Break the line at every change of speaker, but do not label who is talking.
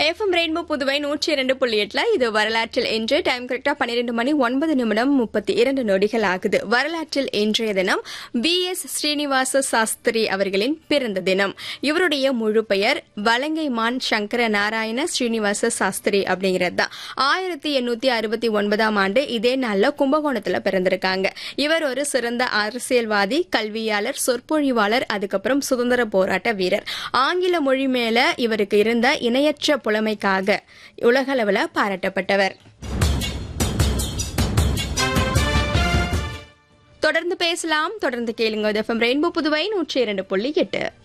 FM rainbow Puduvai நூற்றி இரண்டு புள்ளி எட்டுல இது வரலாற்றில் இன்று டைம் கரெக்டா பன்னிரெண்டு மணி ஒன்பது நிமிடம் முப்பத்தி இரண்டு நொடிகள் ஆகுது வரலாற்றில் இன்றைய தினம் பி எஸ் ஸ்ரீனிவாச சாஸ்திரி அவர்களின் பிறந்த தினம் இவருடைய முழு பெயர் வலங்கைமான் சங்கர நாராயண ஸ்ரீனிவாச சாஸ்திரி அப்படிங்கிறது தான் ஆயிரத்தி எண்ணூத்தி அறுபத்தி ஒன்பதாம் ஆண்டு இதே நாள்ல கும்பகோணத்துல பிறந்திருக்காங்க இவர் ஒரு சிறந்த அரசியல்வாதி கல்வியாளர் சொற்பொழிவாளர் அதுக்கப்புறம் சுதந்திர போராட்ட வீரர் ஆங்கில மொழி மேல இவருக்கு இருந்த இணையற்ற புலமைக்காக உலகளவில் பாராட்டப்பட்டவர் தொடர்ந்து பேசலாம் தொடர்ந்து கேளுங்க எஃப்எம் ரெயின்போ புதுவை நூற்றி இரண்டு புள்ளி எட்டு